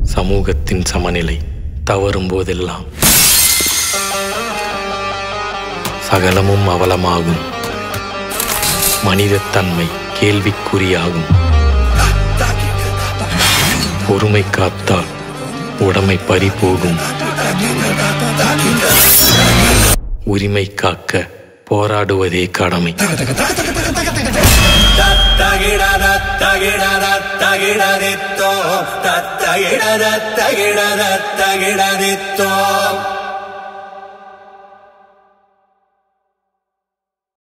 சமூகத்தின் சமநிலை தவறும் போதெல்லாம் சகலமும் அவலமாகும் மனிதத்தன்மை கேள்விக்குறியாகும் பொறுமை காத்தால் உடமை பறிபோகும் உரிமை காக்க போராடுவதே கடமை தத்தகிடத தகிடத தகிடதித்தோ தத்தகிடத தகிடத தகிடதித்தோ